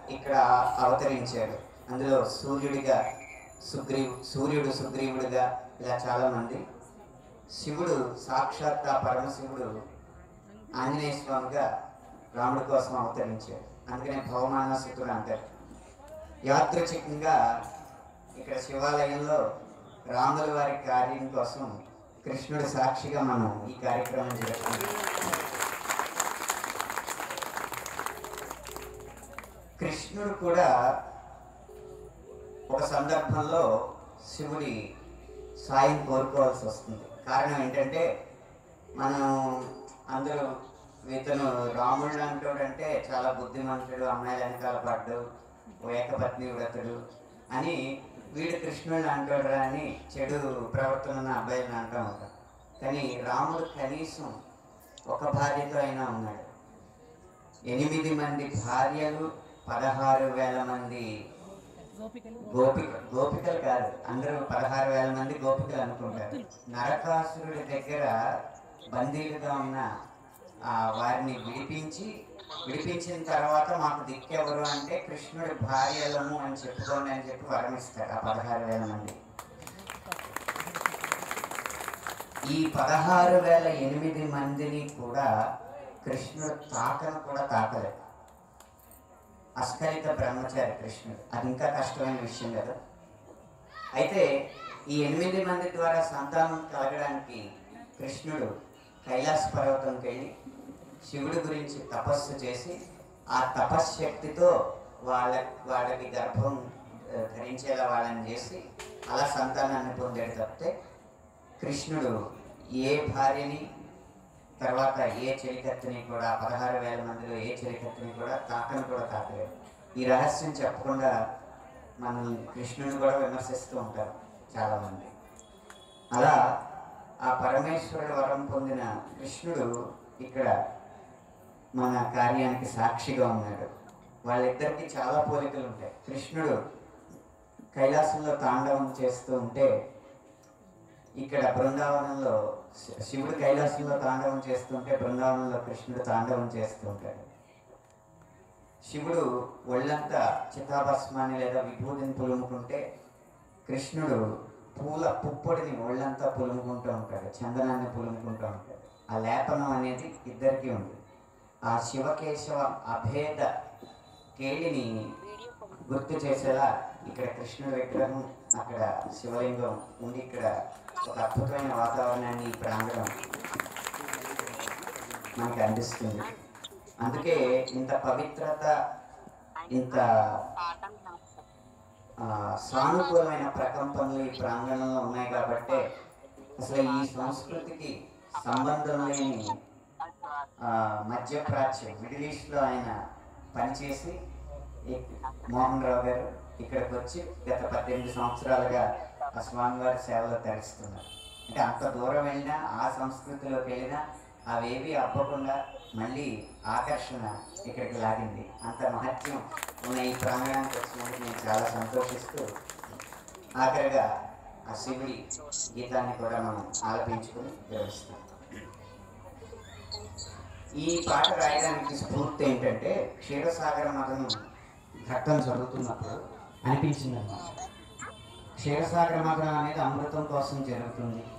ఇక్కడ అవతరించాడు అందులో సూర్యుడిగా సుగ్రీవు సూర్యుడు సుగ్రీవుడిగా ఇలా చాలామంది శివుడు సాక్షాత్ ఆ పరమశివుడు ఆంజనేయ స్వామిగా రాముడి కోసం అవతరించాడు అందుకనే భవమానసుతుడు అంటారు యాదృచ్ఛికంగా ఇక్కడ శివాలయంలో రాముల వారి కార్యం కోసం కృష్ణుడి సాక్షిగా మనం ఈ కార్యక్రమం జరుపుకుంటాం కృష్ణుడు కూడా ఒక సందర్భంలో శివుడి సాయం కోరుకోవాల్సి వస్తుంది కారణం ఏంటంటే మనం అందరూ ఇతను రాముడు అంటాడంటే చాలా బుద్ధిమంతుడు అమ్మాయిల వెనకాల పడ్డు ఓ ఏకపత్ని వ్రతుడు అని వీడు కృష్ణుడు అంటాడు అని చెడు ప్రవర్తన ఉన్న అబ్బాయిని అంటూ ఉంటాం కానీ రాముడు కనీసం ఒక భార్యతో అయినా ఉన్నాడు ఎనిమిది మంది భార్యలు పదహారు వేల మంది గోపిక గోపికలు కాదు అందరూ పదహారు వేల మంది గోపికలు అనుకుంటారు నరకాసురుడి దగ్గర బందీలుగా ఉన్న ఆ వారిని విడిపించి విడిపించిన తర్వాత మాకు దిక్కెవరు అంటే కృష్ణుడి భార్యలము అని చెప్పుకోండి అని చెప్పి వరమిస్తారు ఆ పదహారు వేల మంది ఈ పదహారు వేల ఎనిమిది మందిని కూడా కృష్ణుడు తాకను కూడా తాకలేదు అస్ఖలిత బ్రహ్మచారి కృష్ణుడు అది ఇంకా కష్టమైన విషయం కదా అయితే ఈ ఎనిమిది మంది ద్వారా సంతానం కలగడానికి కృష్ణుడు కైలాస పర్వతంకి వెళ్ళి శివుడి గురించి తపస్సు చేసి ఆ తపశ్శక్తితో వాళ్ళ వాళ్ళకి గర్భం ఆ, ధరించేలా వాళ్ళని చేసి అలా సంతానాన్ని పొందాడు తప్పితే కృష్ణుడు ఏ భార్యని తర్వాత ఏ చెలికత్తిని కూడా పదహారు వేల మందిలో ఏ చెలికత్తిని కూడా తాకని కూడా తాకలేదు ఈ రహస్యం చెప్పకుండా మనం కృష్ణుని కూడా విమర్శిస్తూ ఉంటారు చాలామంది అలా ఆ పరమేశ్వరుడు వరం పొందిన కృష్ణుడు ఇక్కడ మన కార్యానికి సాక్షిగా ఉన్నాడు వాళ్ళిద్దరికి చాలా పోలికలు ఉంటాయి కృష్ణుడు కైలాసంలో తాండవం చేస్తూ ఉంటే ఇక్కడ బృందావనంలో శి- శివుడు కైలాసంలో తాండవం చేస్తుంటే బృందావనంలో కృష్ణుడు తాండవం చేస్తూ ఉంటాడు శివుడు ఒళ్ళంతా చితాభస్మాన్ని లేదా విభూతిని పులుముకుంటే కృష్ణుడు పూల పుప్పొడిని ఒళ్ళంతా పులుముకుంటూ ఉంటాడు చందనాన్ని పులుముకుంటూ ఉంటాడు ఆ లేపనం అనేది ఇద్దరికీ ఉంది ఆ శివకేశవ అభేద కేళిని గుర్తు చేసేలా ఇక్కడ కృష్ణుడి విగ్రహం అక్కడ శివలింగం ఉండి ఇక్కడ ఒక అద్భుతమైన వాతావరణాన్ని ఈ ప్రాంగణం మనకి అందిస్తుంది అందుకే ఇంత పవిత్రత ఇంత ఆ, సానుకూలమైన ప్రకంపనలు ఈ ప్రాంగణంలో ఉన్నాయి కాబట్టే అసలు ఈ సంస్కృతికి సంబంధం లేని ఆ, మధ్యప్రాచ్యం మిడిల్ ఈస్ట్లో ఆయన పనిచేసి ఈ మోహన్ రావు గారు ఇక్కడికి వచ్చి గత పద్దెనిమిది సంవత్సరాలుగా ఆ స్వామివారి సేవలో తరిస్తున్నారు అంటే అంత దూరం వెళ్ళినా ఆ సంస్కృతిలోకి వెళ్ళినా అవేవి అవ్వకుండా మళ్ళీ ఆకర్షణ ఇక్కడికి లాగింది అంత మహత్యం ఉన్న ఈ ప్రాంగణానికి వచ్చినందుకు నేను చాలా సంతోషిస్తూ ఆఖరిగా ఆ శివుడి గీతాన్ని కూడా మనం ఆలపించుకుని వివరిస్తాం ఈ పాట రాయడానికి స్ఫూర్తి ఏంటంటే క్షీరసాగర మదనం ఘట్టం జరుగుతున్నప్పుడు అనిపించింది అన్నమాట క్షీరసాగర మదనం అనేది అమృతం కోసం జరుగుతుంది